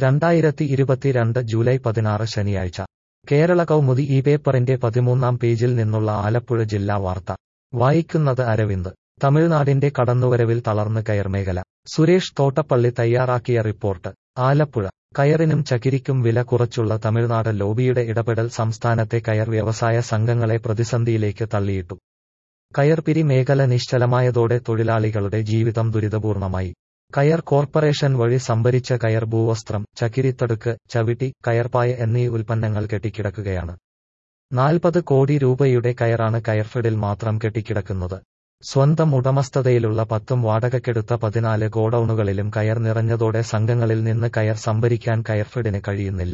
രണ്ടായിരത്തി ഇരുപത്തിരണ്ട് ജൂലൈ പതിനാറ് ശനിയാഴ്ച കേരള കൗമുദി ഈ പേപ്പറിന്റെ പതിമൂന്നാം പേജിൽ നിന്നുള്ള ആലപ്പുഴ ജില്ലാ വാർത്ത വായിക്കുന്നത് അരവിന്ദ് തമിഴ്നാടിന്റെ കടന്നുവരവിൽ തളർന്ന് കയർ മേഖല സുരേഷ് തോട്ടപ്പള്ളി തയ്യാറാക്കിയ റിപ്പോർട്ട് ആലപ്പുഴ കയറിനും ചകിരിക്കും വില കുറച്ചുള്ള തമിഴ്നാട് ലോബിയുടെ ഇടപെടൽ സംസ്ഥാനത്തെ കയർ വ്യവസായ സംഘങ്ങളെ പ്രതിസന്ധിയിലേക്ക് തള്ളിയിട്ടു കയർപിരി മേഖല നിശ്ചലമായതോടെ തൊഴിലാളികളുടെ ജീവിതം ദുരിതപൂർണമായി കയർ കോർപ്പറേഷൻ വഴി സംഭരിച്ച കയർ ഭൂവസ്ത്രം ചകിരിത്തടുക്ക് ചവിട്ടി കയർപ്പായ എന്നീ ഉൽപ്പന്നങ്ങൾ കെട്ടിക്കിടക്കുകയാണ് നാൽപ്പത് കോടി രൂപയുടെ കയറാണ് കയർഫെഡിൽ മാത്രം കെട്ടിക്കിടക്കുന്നത് സ്വന്തം ഉടമസ്ഥതയിലുള്ള പത്തും വാടകയ്ക്കെടുത്ത പതിനാല് ഗോഡൌണുകളിലും കയർ നിറഞ്ഞതോടെ സംഘങ്ങളിൽ നിന്ന് കയർ സംഭരിക്കാൻ കയർഫെഡിന് കഴിയുന്നില്ല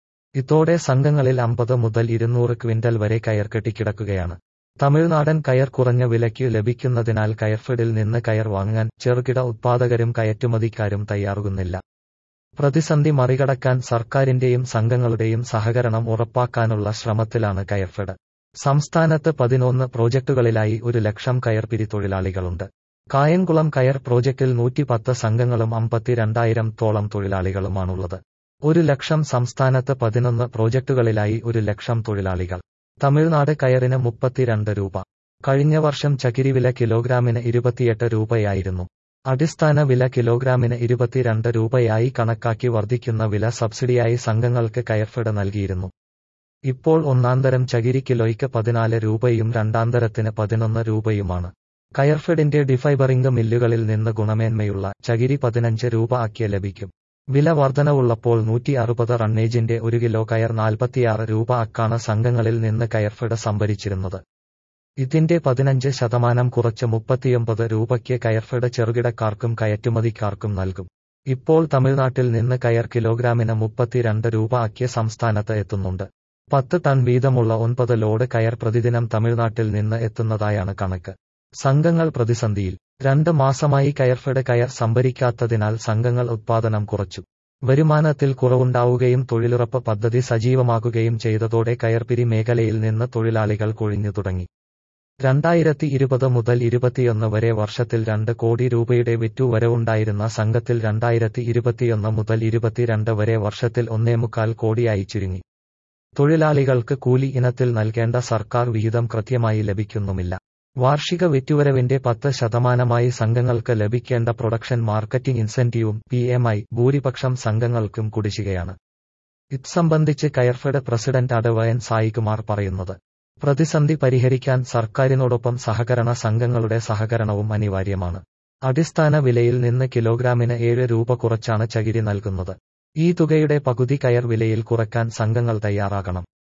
ഇതോടെ സംഘങ്ങളിൽ അമ്പത് മുതൽ ഇരുന്നൂറ് ക്വിന്റൽ വരെ കയർ കെട്ടിക്കിടക്കുകയാണ് തമിഴ്നാടൻ കയർ കുറഞ്ഞ വിലയ്ക്ക് ലഭിക്കുന്നതിനാൽ കയർഫെഡിൽ നിന്ന് കയർ വാങ്ങാൻ ചെറുകിട ഉത്പാദകരും കയറ്റുമതിക്കാരും തയ്യാറുകുന്നില്ല പ്രതിസന്ധി മറികടക്കാൻ സർക്കാരിന്റെയും സംഘങ്ങളുടെയും സഹകരണം ഉറപ്പാക്കാനുള്ള ശ്രമത്തിലാണ് കയർഫെഡ് സംസ്ഥാനത്ത് പതിനൊന്ന് പ്രോജക്ടുകളിലായി ഒരു ലക്ഷം കയർപിരി തൊഴിലാളികളുണ്ട് കായംകുളം കയർ പ്രോജക്റ്റിൽ നൂറ്റിപ്പത്ത് സംഘങ്ങളും അമ്പത്തിരണ്ടായിരം തോളം തൊഴിലാളികളുമാണുള്ളത് ഒരു ലക്ഷം സംസ്ഥാനത്ത് പതിനൊന്ന് പ്രോജക്ടുകളിലായി ഒരു ലക്ഷം തൊഴിലാളികൾ തമിഴ്നാട് കയറിന് മുപ്പത്തിരണ്ട് രൂപ കഴിഞ്ഞ വർഷം ചകിരി വില കിലോഗ്രാമിന് ഇരുപത്തിയെട്ട് രൂപയായിരുന്നു അടിസ്ഥാന വില കിലോഗ്രാമിന് ഇരുപത്തിരണ്ട് രൂപയായി കണക്കാക്കി വർദ്ധിക്കുന്ന വില സബ്സിഡിയായി സംഘങ്ങൾക്ക് കയർഫെഡ് നൽകിയിരുന്നു ഇപ്പോൾ ഒന്നാന്തരം ചകിരി കിലോയ്ക്ക് പതിനാല് രൂപയും രണ്ടാന്തരത്തിന് പതിനൊന്ന് രൂപയുമാണ് കയർഫെഡിന്റെ ഡിഫൈബറിംഗ് മില്ലുകളിൽ നിന്ന് ഗുണമേന്മയുള്ള ചകിരി പതിനഞ്ച് രൂപ ആക്കിയ ലഭിക്കും വില വർധനവുള്ളപ്പോൾ നൂറ്റി അറുപത് റണ്ണേജിന്റെ ഒരു കിലോ കയർ നാൽപ്പത്തിയാറ് രൂപ അക്കാണ് സംഘങ്ങളിൽ നിന്ന് കയർഫെഡ് സംഭരിച്ചിരുന്നത് ഇതിന്റെ പതിനഞ്ച് ശതമാനം കുറച്ച് മുപ്പത്തിയൊമ്പത് രൂപയ്ക്ക് കയർഫെഡ് ചെറുകിടക്കാർക്കും കയറ്റുമതിക്കാർക്കും നൽകും ഇപ്പോൾ തമിഴ്നാട്ടിൽ നിന്ന് കയർ കിലോഗ്രാമിന് മുപ്പത്തിരണ്ട് രൂപ ആക്കിയ സംസ്ഥാനത്ത് എത്തുന്നുണ്ട് പത്ത് ടൺ വീതമുള്ള ഒൻപത് ലോഡ് കയർ പ്രതിദിനം തമിഴ്നാട്ടിൽ നിന്ന് എത്തുന്നതായാണ് കണക്ക് സംഘങ്ങൾ പ്രതിസന്ധിയിൽ രണ്ട് മാസമായി കയർഫെഡ് കയർ സംഭരിക്കാത്തതിനാൽ സംഘങ്ങൾ ഉത്പാദനം കുറച്ചു വരുമാനത്തിൽ കുറവുണ്ടാവുകയും തൊഴിലുറപ്പ് പദ്ധതി സജീവമാകുകയും ചെയ്തതോടെ കയർപിരി മേഖലയിൽ നിന്ന് തൊഴിലാളികൾ കൊഴിഞ്ഞു തുടങ്ങി രണ്ടായിരത്തി ഇരുപത് മുതൽ ഇരുപത്തിയൊന്ന് വരെ വർഷത്തിൽ രണ്ട് കോടി രൂപയുടെ വിറ്റുവരവുണ്ടായിരുന്ന സംഘത്തിൽ രണ്ടായിരത്തി ഇരുപത്തിയൊന്ന് മുതൽ ഇരുപത്തിരണ്ട് വരെ വർഷത്തിൽ ഒന്നേമുക്കാൽ കോടിയായി ചുരുങ്ങി തൊഴിലാളികൾക്ക് കൂലി ഇനത്തിൽ നൽകേണ്ട സർക്കാർ വിഹിതം കൃത്യമായി ലഭിക്കുന്നുമില്ല വാർഷിക വിറ്റുവരവിന്റെ പത്ത് ശതമാനമായി സംഘങ്ങൾക്ക് ലഭിക്കേണ്ട പ്രൊഡക്ഷൻ മാർക്കറ്റിംഗ് ഇൻസെന്റീവും പി എം ഐ ഭൂരിപക്ഷം സംഘങ്ങൾക്കും കുടിശ്ശികയാണ് ഇത് സംബന്ധിച്ച് കയർഫെഡ് പ്രസിഡന്റ് അടവയൻ സായികുമാർ പറയുന്നത് പ്രതിസന്ധി പരിഹരിക്കാൻ സർക്കാരിനോടൊപ്പം സഹകരണ സംഘങ്ങളുടെ സഹകരണവും അനിവാര്യമാണ് അടിസ്ഥാന വിലയിൽ നിന്ന് കിലോഗ്രാമിന് ഏഴ് രൂപ കുറച്ചാണ് ചകിരി നൽകുന്നത് ഈ തുകയുടെ പകുതി കയർ വിലയിൽ കുറയ്ക്കാൻ സംഘങ്ങൾ തയ്യാറാകണം